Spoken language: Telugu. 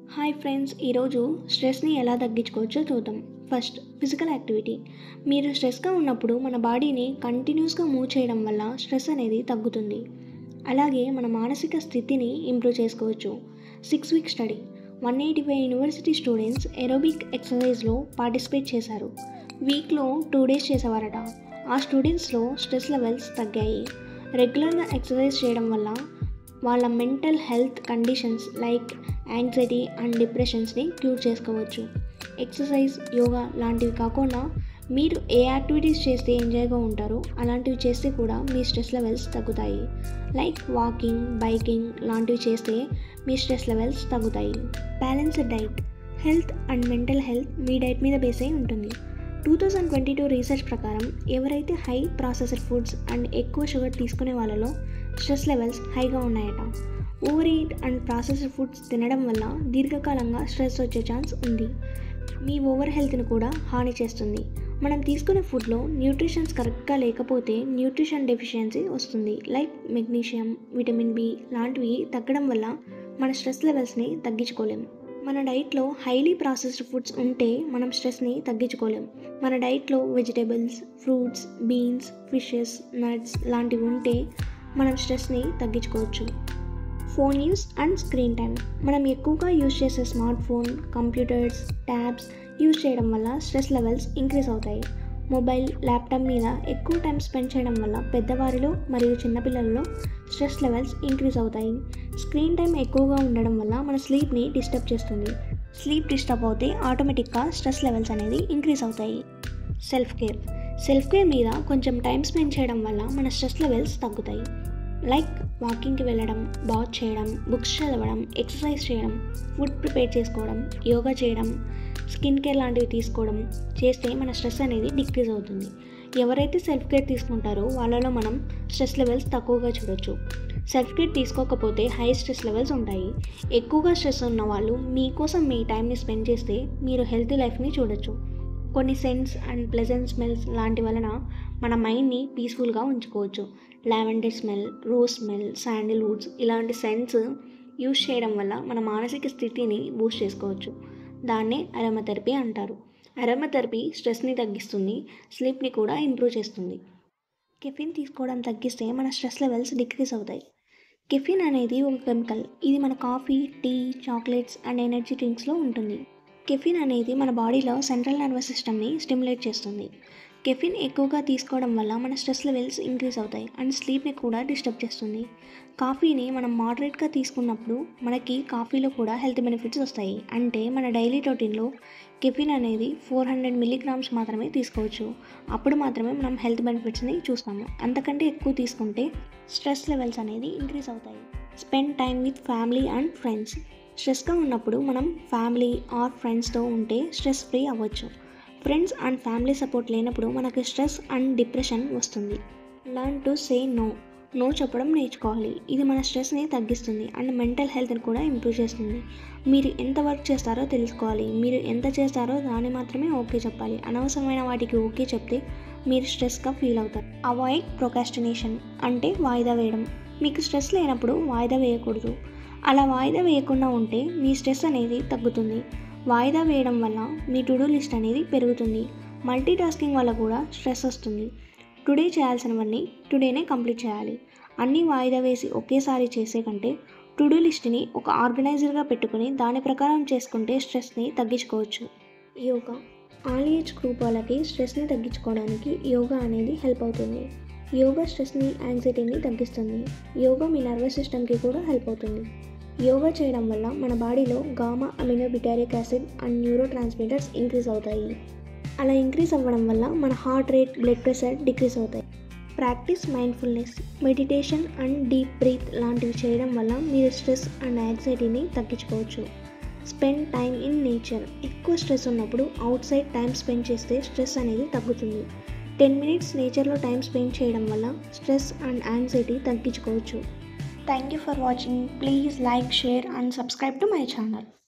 హాయ్ ఫ్రెండ్స్ ఈరోజు స్ట్రెస్ని ఎలా తగ్గించుకోవచ్చో చూద్దాం ఫస్ట్ ఫిజికల్ యాక్టివిటీ మీరు స్ట్రెస్గా ఉన్నప్పుడు మన బాడీని కంటిన్యూస్గా మూవ్ చేయడం వల్ల స్ట్రెస్ అనేది తగ్గుతుంది అలాగే మన మానసిక స్థితిని ఇంప్రూవ్ చేసుకోవచ్చు six week study one eighty five university students aerobic ఎక్సర్సైజ్లో పార్టిసిపేట్ చేశారు వీక్లో టూ డేస్ చేసేవారట ఆ స్టూడెంట్స్లో స్ట్రెస్ లెవెల్స్ తగ్గాయి రెగ్యులర్గా ఎక్సర్సైజ్ చేయడం వల్ల వాళ్ళ mental health conditions like anxiety and డిప్రెషన్స్ని క్యూర్ చేసుకోవచ్చు ఎక్సర్సైజ్ యోగా లాంటివి కాకుండా మీరు ఏ యాక్టివిటీస్ చేస్తే ఎంజాయ్గా ఉంటారో అలాంటివి చేస్తే కూడా మీ స్ట్రెస్ లెవెల్స్ తగ్గుతాయి లైక్ వాకింగ్ బైకింగ్ లాంటివి చేస్తే మీ స్ట్రెస్ లెవెల్స్ తగ్గుతాయి balanced diet health and mental health మీ డైట్ మీద బేస్ అయి ఉంటుంది two thousand twenty two research ప్రకారం ఎవరైతే హై ప్రాసెసర్ ఫుడ్స్ అండ్ ఎక్కువ షుగర్ తీసుకునే వాళ్ళలో స్ట్రెస్ లెవెల్స్ హైగా ఉన్నాయట over eat and processed foods తినడం వల్ల దీర్ఘకాలంగా స్ట్రెస్ వచ్చే ఛాన్స్ ఉంది మీ ఓవర్ హెల్త్ని కూడా హాని చేస్తుంది మనం తీసుకునే ఫుడ్లో న్యూట్రిషన్స్ కరెక్ట్గా లేకపోతే న్యూట్రిషన్ డెఫిషియన్సీ వస్తుంది లైక్ మెగ్నీషియం విటమిన్ బి లాంటివి తగ్గడం వల్ల మన స్ట్రెస్ లెవెల్స్ని తగ్గించుకోలేము మన డైట్లో హైలీ ప్రాసెస్డ్ ఫుడ్స్ ఉంటే మనం స్ట్రెస్ని తగ్గించుకోలేం మన డైట్లో vegetables fruits beans fishes nuts లాంటివి ఉంటే మనం స్ట్రెస్ని తగ్గించుకోవచ్చు phone use and screen time మనం ఎక్కువగా యూజ్ చేసే smart phone computers tabs use చేయడం వల్ల స్ట్రెస్ లెవెల్స్ ఇంక్రీజ్ అవుతాయి మొబైల్ ల్యాప్టాప్ మీద ఎక్కువ టైం స్పెండ్ చేయడం వల్ల పెద్దవారిలో మరియు చిన్నపిల్లలలో స్ట్రెస్ లెవెల్స్ ఇంక్రీజ్ అవుతాయి స్క్రీన్ టైం ఎక్కువగా ఉండడం వల్ల మన స్లీప్ని డిస్టర్బ్ చేస్తుంది స్లీప్ డిస్టర్బ్ అవుతే ఆటోమేటిక్గా స్ట్రెస్ లెవెల్స్ అనేది ఇంక్రీజ్ అవుతాయి సెల్ఫ్ కేర్ సెల్ఫ్ కేర్ మీద కొంచెం టైం స్పెండ్ చేయడం వల్ల మన స్ట్రెస్ లెవెల్స్ తగ్గుతాయి లైక్ వాకింగ్కి వెళ్ళడం బాత్ చేయడం బుక్స్ చదవడం ఎక్సర్సైజ్ చేయడం ఫుడ్ ప్రిపేర్ చేసుకోవడం యోగా చేయడం స్కిన్ కేర్ లాంటివి తీసుకోవడం చేస్తే మన స్ట్రెస్ అనేది డిక్రీజ్ అవుతుంది ఎవరైతే సెల్ఫ్ కేర్ తీసుకుంటారో వాళ్ళలో మనం స్ట్రెస్ లెవెల్స్ తక్కువగా చూడొచ్చు సెల్ఫ్ కేర్ తీసుకోకపోతే హై స్ట్రెస్ లెవెల్స్ ఉంటాయి ఎక్కువగా స్ట్రెస్ ఉన్న వాళ్ళు మీకోసం మీ టైంని స్పెండ్ చేస్తే మీరు హెల్తీ లైఫ్ని చూడొచ్చు కొన్ని సెంట్స్ అండ్ ప్లెజెంట్ స్మెల్స్ లాంటి వలన మన మైండ్ని పీస్ఫుల్గా ఉంచుకోవచ్చు lavender smell rose smell sandalwoods ఇలాంటి సెంట్స్ యూజ్ చేయడం వల్ల మన మానసిక స్థితిని బూస్ట్ చేసుకోవచ్చు దాన్నే అరమథెరపీ అంటారు అరమథెరపీ స్ట్రెస్ని తగ్గిస్తుంది స్లీప్ని కూడా ఇంప్రూవ్ చేస్తుంది కెఫిన్ తీసుకోవడం తగ్గిస్తే మన స్ట్రెస్ లెవెల్స్ డిక్రీజ్ అవుతాయి కెఫిన్ అనేది ఒక కెమికల్ ఇది మన coffee tea chocolates and energy డ్రింక్స్లో ఉంటుంది కెఫిన్ అనేది మన బాడీలో సెంట్రల్ నర్వస్ సిస్టమ్ని స్టిమ్యులేట్ చేస్తుంది కెఫిన్ ఎక్కువగా తీసుకోవడం వల్ల మన స్ట్రెస్ లెవెల్స్ ఇంక్రీజ్ అవుతాయి అండ్ స్లీప్ని కూడా డిస్టర్బ్ చేస్తుంది కాఫీని మనం మోడరేట్గా తీసుకున్నప్పుడు మనకి కాఫీలో కూడా హెల్త్ బెనిఫిట్స్ వస్తాయి అంటే మన డైలీ రొటీన్లో కెఫిన్ అనేది ఫోర్ హండ్రెడ్ మిల్లీగ్రామ్స్ మాత్రమే తీసుకోవచ్చు అప్పుడు మాత్రమే మనం హెల్త్ బెనిఫిట్స్ని చూస్తాము అంతకంటే ఎక్కువ తీసుకుంటే స్ట్రెస్ లెవెల్స్ అనేది ఇంక్రీజ్ అవుతాయి spend time with family and friends స్ట్రెస్గా ఉన్నప్పుడు మనం ఫ్యామిలీ ఆర్ ఫ్రెండ్స్తో ఉంటే స్ట్రెస్ ఫ్రీ అవ్వచ్చు ఫ్రెండ్స్ అండ్ ఫ్యామిలీ సపోర్ట్ లేనప్పుడు మనకి స్ట్రెస్ అండ్ డిప్రెషన్ వస్తుంది learn to say no no చెప్పడం నేర్చుకోవాలి ఇది మన స్ట్రెస్ని తగ్గిస్తుంది అండ్ మెంటల్ హెల్త్ని కూడా ఇంప్రూవ్ చేస్తుంది మీరు ఎంత వర్క్ చేస్తారో తెలుసుకోవాలి మీరు ఎంత చేస్తారో దాన్ని మాత్రమే ఓకే చెప్పాలి అనవసరమైన వాటికి ఓకే చెప్తే మీరు స్ట్రెస్గా ఫీల్ అవుతారు అవాయిడ్ ప్రొకాస్టినేషన్ అంటే వాయిదా వేయడం మీకు స్ట్రెస్ లేనప్పుడు వాయిదా వేయకూడదు అలా వాయిదా వేయకుండా ఉంటే మీ స్ట్రెస్ అనేది తగ్గుతుంది వాయిదా వేయడం వల్ల మీ టు డూ లిస్ట్ అనేది పెరుగుతుంది మల్టీ టాస్కింగ్ వల్ల కూడా స్ట్రెస్ వస్తుంది టుడే చేయాల్సినవన్నీ టుడేనే కంప్లీట్ చేయాలి అన్నీ వాయిదా వేసి ఒకేసారి చేసే కంటే టు డూ లిస్ట్ని ఒక ఆర్గనైజర్గా పెట్టుకుని దాని ప్రకారం చేసుకుంటే స్ట్రెస్ని తగ్గించుకోవచ్చు యోగా ఆల్ ఏజ్ గ్రూప్ వాళ్ళకి స్ట్రెస్ని తగ్గించుకోవడానికి యోగా అనేది హెల్ప్ అవుతుంది యోగా స్ట్రెస్ని యాంగ్జైటీని తగ్గిస్తుంది యోగా మీ నర్వస్ సిస్టమ్కి కూడా హెల్ప్ అవుతుంది యోగా చేయడం వల్ల మన బాడీలో gamma amino butyric acid and neurotransmitters increase అవుతాయి అలా ఇంక్రీజ్ అవ్వడం వల్ల మన heart rate blood pressure decrease అవుతాయి practice mindfulness meditation and deep breath లాంటివి చేయడం వల్ల మీరు స్ట్రెస్ అండ్ యాంగ్జైటీని తగ్గించుకోవచ్చు స్పెండ్ టైం ఇన్ నేచర్ ఎక్కువ స్ట్రెస్ ఉన్నప్పుడు అవుట్ సైడ్ టైం స్పెండ్ చేస్తే స్ట్రెస్ అనేది తగ్గుతుంది టెన్ మినిట్స్ నేచర్లో టైం స్పెండ్ చేయడం వల్ల స్ట్రెస్ అండ్ యాంగ్జైటీ తగ్గించుకోవచ్చు thank you for watching please like share and subscribe to my channel